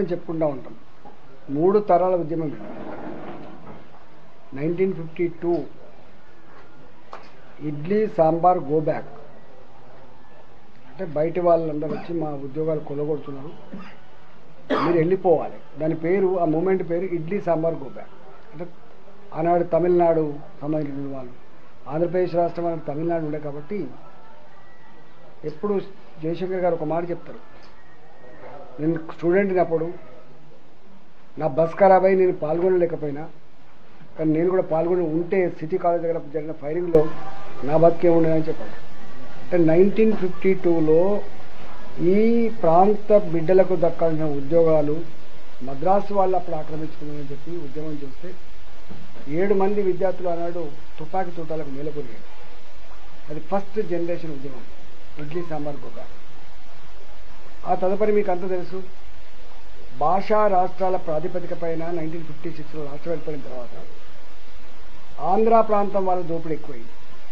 చెప్పుకుంటూ ఉంటాం మూడు తరాల ఉద్యమం nineteen fifty two idli sambar go back అంటే బయటి వాళ్ళందరూ వచ్చి మా ఉద్యోగాలు కొలగొడుతున్నారు మీరు వెళ్ళిపోవాలి దాని పేరు ఆ మూమెంట్ పేరు ఇడ్లీ సాంబార్ గో బ్యాక్ అంటే ఆనాడు తమిళనాడు సంబంధించిన వాళ్ళు ఆంధ్రప్రదేశ్ రాష్ట్రం అనేది తమిళనాడు ఉండే కాబట్టి ఎప్పుడు జయశంకర్ గారు ఒక మాట చెప్తారు నేను స్టూడెంట్ని అప్పుడు నా బస్ ఖరాబ్ అయి నేను పాల్గొనలేకపోయినా కానీ నేను కూడా పాల్గొని ఉంటే సిటీ కాలేజ్ దగ్గర జరిగిన ఫైరింగ్లో నా బతికే ఉండేదని చెప్పాడు అంటే నైన్టీన్ ఫిఫ్టీ టూలో ఈ ప్రాంత బిడ్డలకు దక్కాల్సిన ఉద్యోగాలు మద్రాసు వాళ్ళు అప్పుడు ఆక్రమించుకున్నారని చెప్పి ఉద్యమం చేస్తే ఏడు మంది విద్యార్థులు ఆనాడు తుపాకీ తూటాలకు మేలకొరిగారు అది ఫస్ట్ జనరేషన్ ఉద్యమం ఇడ్లీ సాంబార్ గొప్ప ఆ తదుపరి మీకు అంత తెలుసు భాషా రాష్ట్రాల ప్రాతిపదిక పైన నైన్టీన్ ఫిఫ్టీ సిక్స్లో రాష్ట్రం ఏర్పడిన తర్వాత ఆంధ్ర ప్రాంతం వాళ్ళ దోపిడీ ఎక్కువైంది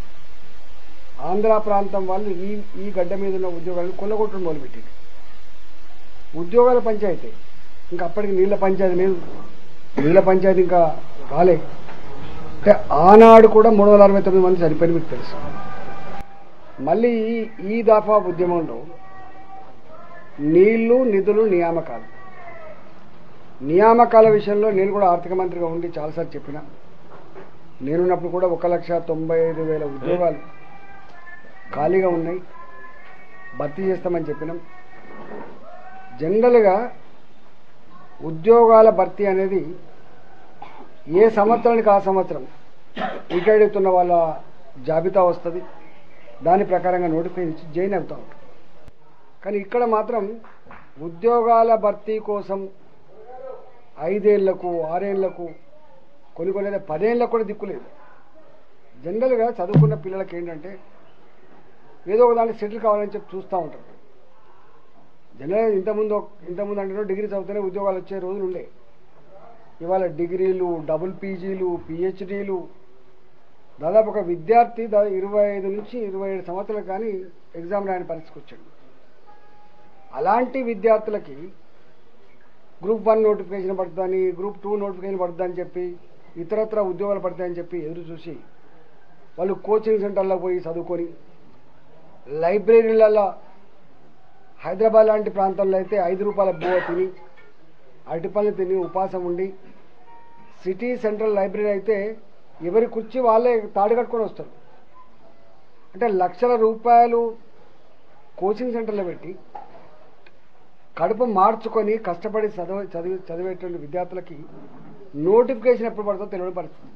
ఆంధ్ర ప్రాంతం వాళ్ళు ఈ ఈ గడ్డ మీద ఉన్న ఉద్యోగాలను కొల్లగొట్టడం మొదలుపెట్టింది ఉద్యోగాల పంచాయతీ ఇంకా అప్పటికి నీళ్ళ పంచాయతీ లేదు నీళ్ళ పంచాయతీ ఇంకా రాలే అంటే ఆనాడు కూడా మూడు వందల అరవై తొమ్మిది మంది చనిపోయిన మీకు తెలుసు మళ్ళీ ఈ- ఈ దఫా ఉద్యమంలో నీళ్లు నిధులు నియామకాలు నియామకాల విషయంలో నేను కూడా ఆర్థిక మంత్రిగా ఉండి చాలాసార్లు చెప్పిన నేనున్నప్పుడు కూడా ఒక లక్ష తొంభై ఐదు వేల ఉద్యోగాలు ఖాళీగా ఉన్నాయి భర్తీ చేస్తామని చెప్పినాం జనరల్గా ఉద్యోగాల భర్తీ అనేది ఏ సంవత్సరానికి ఆ సంవత్సరం రిటైర్డ్ అవుతున్న వాళ్ళ జాబితా వస్తుంది దాని ప్రకారంగా నోటిఫికేషన్ ఇచ్చి జాయిన్ అవుతూ ఉంటాం కానీ ఇక్కడ మాత్రం ఉద్యోగాల భర్తీ కోసం ఐదేళ్లకు ఆరేళ్లకు కొన్ని కొన్ని అయితే పదేళ్లకు కూడా దిక్కులేదు జనరల్గా చదువుకున్న పిల్లలకి ఏంటంటే ఏదో ఒక దాంట్లో సెటిల్ కావాలని చెప్పి చూస్తూ ఉంటారు జనరల్గా ఇంతకుముందు ఇంతకుముందు అంటే డిగ్రీ చదివితేనే ఉద్యోగాలు వచ్చే రోజులు ఉండే ఇవాళ డిగ్రీలు డబుల్ పీజీలు పిహెచ్డీలు దాదాపు ఒక విద్యార్థి దా- ఇరవై ఐదు నుంచి ఇరవై ఏడు సంవత్సరాలు కానీ ఎగ్జామ్ రాయని పరిస్థితికి వచ్చాడు అలాంటి విద్యార్థులకి గ్రూప్ వన్ నోటిఫికేషన్ పడుతుందని గ్రూప్ టూ నోటిఫికేషన్ పడుతుందని చెప్పి ఇతరత్ర ఉద్యోగాలు పడతాయని చెప్పి ఎదురు చూసి వాళ్ళు కోచింగ్ సెంటర్లో పోయి చదువుకొని లైబ్రరీలలో హైదరాబాద్ లాంటి ప్రాంతాల్లో అయితే ఐదు రూపాయల బువ్వ తిని అరటిపళ్ళు తిని ఉపాసం ఉండి సిటీ సెంట్రల్ లైబ్రరీ అయితే ఎవరి కుర్చీ వాళ్ళే తాడు కట్టుకొని వస్తారు అంటే లక్షల రూపాయలు కోచింగ్ సెంటర్లో పెట్టి కడుపు మార్చుకొని కష్టపడి చదివ చదివి చదివేటువంటి విద్యార్థులకి నోటిఫికేషన్ ఎప్పుడు పడుతుందో తెలియని పరిస్థితి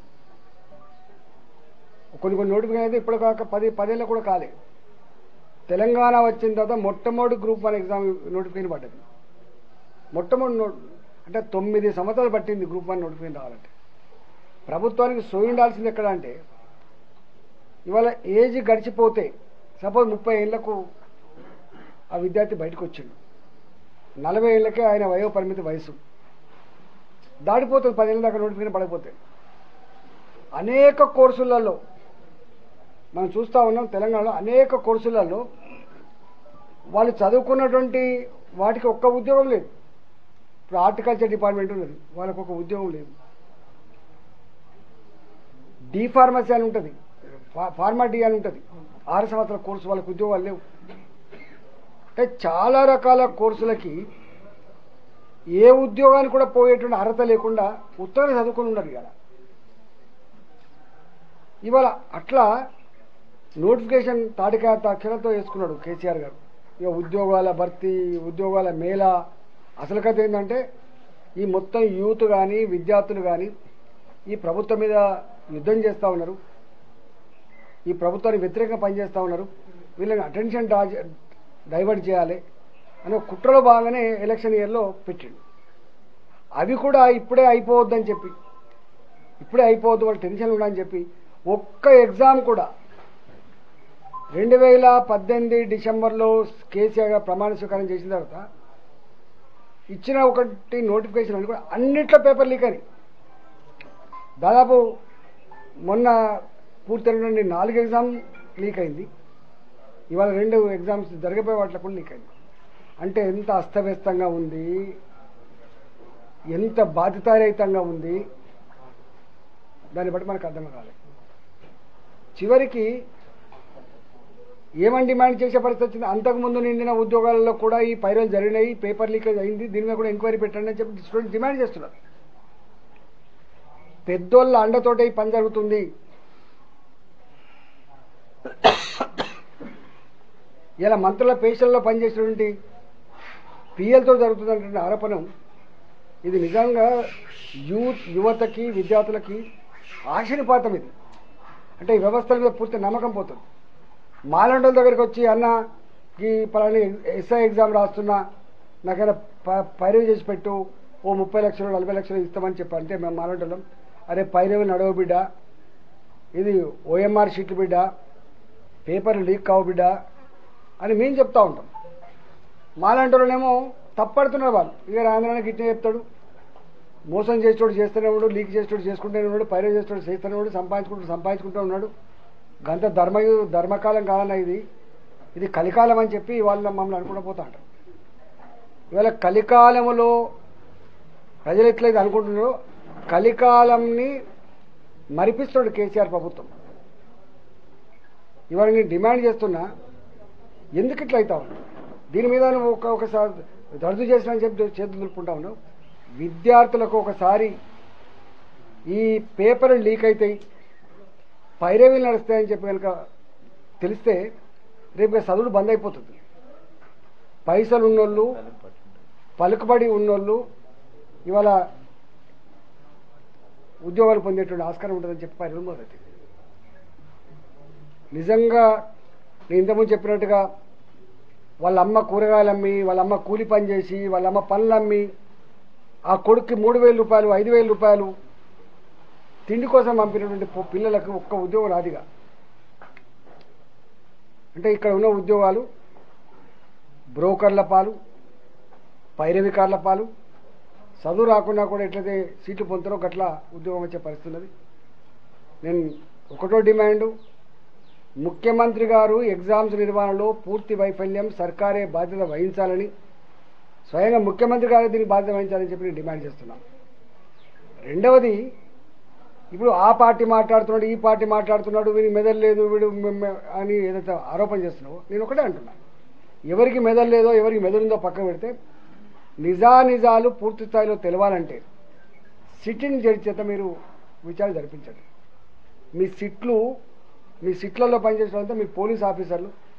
కొన్ని కొన్ని నోటిఫికేషన్ అయితే ఇప్పుడు కాక పది పదేళ్ళ కూడా కాలే తెలంగాణ వచ్చిన తర్వాత మొట్టమొదటి గ్రూప్ వన్ ఎగ్జామ్ నోటిఫికేషన్ పడ్డది మొట్టమొదటి నోట్ అంటే తొమ్మిది సంవత్సరాలు పట్టింది గ్రూప్ వన్ నోటిఫికేషన్ రావాలంటే ప్రభుత్వానికి సోయిండాల్సింది ఎక్కడ అంటే ఇవాళ ఏజ్ గడిచిపోతే సపోజ్ ముప్పై ఏళ్లకు ఆ విద్యార్థి బయటకు వచ్చిండు నలభై ఏళ్ళకే ఆయన వయో పరిమితి వయసు దాటిపోతుంది పదేళ్ళ దాకా నోటిఫికేషన్ పడకపోతే అనేక కోర్సులలో మనం చూస్తూ ఉన్నాం తెలంగాణలో అనేక కోర్సులలో వాళ్ళు చదువుకున్నటువంటి వాటికి ఒక్క ఉద్యోగం లేదు ఇప్పుడు హార్టికల్చర్ డిపార్ట్మెంట్ ఉన్నది వాళ్ళకు ఒక ఉద్యోగం లేదు డి ఫార్మసీ అని ఉంటుంది ఫా- ఫార్మా డి అని ఉంటుంది ఆరు సంవత్సరాల కోర్సు వాళ్ళకి ఉద్యోగాలు లేవు అంటే చాలా రకాల కోర్సులకి ఏ ఉద్యోగానికి కూడా పోయేటువంటి అర్హత లేకుండా ఉత్తరం చదువుకుని ఉన్నారు ఇవాళ ఇవాళ అట్లా నోటిఫికేషన్ తాటికా అక్షరంతో వేసుకున్నాడు కేసీఆర్ గారు ఇక ఉద్యోగాల భర్తీ ఉద్యోగాల మేళ అసలు కథ ఏంటంటే ఈ మొత్తం యూత్ కానీ విద్యార్థులు కానీ ఈ ప్రభుత్వం మీద యుద్ధం చేస్తూ ఉన్నారు ఈ ప్రభుత్వానికి వ్యతిరేకంగా పనిచేస్తూ ఉన్నారు వీళ్ళని అటెన్షన్ డైవర్ట్ చేయాలి అని ఒక కుట్రలో భాగంగానే ఎలక్షన్ ఇయర్లో పెట్టిండు అవి కూడా ఇప్పుడే అయిపోవద్దని చెప్పి ఇప్పుడే అయిపోవద్దు వాళ్ళు టెన్షన్ ఉండని చెప్పి ఒక్క ఎగ్జామ్ కూడా రెండు వేల పద్దెనిమిది డిసెంబర్లో కేసీఆర్ గారు ప్రమాణ స్వీకారం చేసిన తర్వాత ఇచ్చిన ఒకటి నోటిఫికేషన్ అని కూడా అన్నిట్లో పేపర్ లీక్ అని దాదాపు మొన్న పూర్తయినటువంటి నాలుగు ఎగ్జామ్ లీక్ అయింది ఇవాళ రెండు ఎగ్జామ్స్ జరిగిపోయే వాటిలో కూడా లీక్ అయింది అంటే ఎంత అస్తవ్యస్తంగా ఉంది ఎంత బాధితారహితంగా ఉంది దాన్ని బట్టి మనకు అర్థం కాలేదు చివరికి ఏమని డిమాండ్ చేసే పరిస్థితి వచ్చింది అంతకుముందు నిండిన ఉద్యోగాలలో కూడా ఈ పైరలు జరిగినాయి పేపర్ లీకేజ్ అయింది దీని మీద కూడా ఎంక్వైరీ పెట్టండి అని చెప్పి స్టూడెంట్ డిమాండ్ చేస్తున్నారు పెద్దోళ్ళ అండతోటే ఈ పని జరుగుతుంది ఇలా మంత్రుల పేషన్లో పనిచేసినటువంటి పిఎల్తో జరుగుతున్నటువంటి ఆరోపణ ఇది నిజంగా యూత్ యువతకి విద్యార్థులకి ఆశనిపాతం ఇది అంటే ఈ వ్యవస్థల మీద పూర్తి నమ్మకం పోతుంది మాలండల దగ్గరికి వచ్చి అన్న ఈ పలాని ఎస్ఐ ఎగ్జామ్ రాస్తున్నా నాకైనా ప- పైరవి చేసి పెట్టు ఓ ముప్పై లక్షలు నలభై లక్షలు ఇస్తామని చెప్పి అంటే మేము మాలంటలం అరే పైరవి నడవ బిడ్డ ఇది ఓఎంఆర్ షీట్లు బిడ్డ పేపర్ లీక్ కావు బిడ్డ అని మేము చెప్తా ఉంటాం మాలాంటోళ్ళనేమో తప్పడుతున్నారు వాళ్ళు ఇక ఆంధ్రానికి ఇట్నే చెప్తాడు మోసం చేసేటోడు చేస్తూనే ఉన్నాడు లీక్ చేసేటోడు చేసుకుంటూనే ఉన్నాడు పైరవి చేసేటోడు చేస్తూనే ఉన్నాడు సంపాదించుకుంటూ సంపాదించుకుంటూ ఉన్నాడు గంత ధర్మ ధర్మకాలం కాదన్న ఇది ఇది కలికాలం అని చెప్పి వాళ్ళు మమ్మల్ని అనుకుంటూ పోతా అంటారు ఇవాళ కలికాలములో ప్రజలు ఎట్లయితే అనుకుంటున్నారో కలికాలంని మరిపిస్తున్నాడు కేసీఆర్ ప్రభుత్వం ఇవాళ నేను డిమాండ్ చేస్తున్నా ఎందుకు ఇట్లా అవుతా ఉన్నావు దీని మీద నువ్వు ఒక ఒకసారి రద్దు చేసిన అని చెప్పి చేతులు దులుపుకుంటా ఉన్నావు విద్యార్థులకు ఒకసారి ఈ పేపర్ లీక్ అవుతాయి పైరవీలు నడుస్తాయని చెప్పి కనుక తెలిస్తే రేపు ఇక చదువులు బంద్ అయిపోతుంది పైసలు ఉన్నోళ్ళు పలుకుబడి ఉన్నోళ్ళు ఇవాళ ఉద్యోగాలు పొందేటువంటి ఆస్కారం ఉంటుందని చెప్పి పైరవీలు మొదలవుతాయి నిజంగా నేను ఇంతకుముందు చెప్పినట్టుగా వాళ్ళ అమ్మ కూరగాయలు అమ్మి వాళ్ళ అమ్మ కూలి పని చేసి వాళ్ళ అమ్మ పనులు అమ్మి ఆ కొడుక్కి మూడు వేల రూపాయలు ఐదు వేల రూపాయలు తిండి కోసం పంపినటువంటి పొ- పిల్లలకు ఒక్క ఉద్యోగం రాదిగా అంటే ఇక్కడ ఉన్న ఉద్యోగాలు బ్రోకర్ల పాలు పైరవికార్ల పాలు చదువు రాకుండా కూడా ఎట్లయితే సీట్లు పొందుతారో గట్ల ఉద్యోగం వచ్చే పరిస్థితి ఉన్నది నేను ఒకటో డిమాండు ముఖ్యమంత్రి గారు ఎగ్జామ్స్ నిర్వహణలో పూర్తి వైఫల్యం సర్కారే బాధ్యత వహించాలని స్వయంగా ముఖ్యమంత్రి గారే దీనికి బాధ్యత వహించాలని చెప్పి నేను డిమాండ్ చేస్తున్నాను రెండవది ఇప్పుడు ఆ పార్టీ మాట్లాడుతున్నాడు ఈ పార్టీ మాట్లాడుతున్నాడు వీడికి మెదడు లేదు వీడు మె- మె- అని ఏదైతే ఆరోపణ చేస్తున్నావో నేను ఒకటే అంటున్నా ఎవరికి మెదడు లేదో ఎవరికి మెదడుందో పక్కన పెడితే నిజానిజాలు పూర్తి స్థాయిలో తెలవాలంటే సిట్టింగ్ జడ్జి చేత మీరు విచారణ జరిపించండి మీ సిట్లు మీ సిట్లలో పనిచేసినంత మీ పోలీస్ ఆఫీసర్లు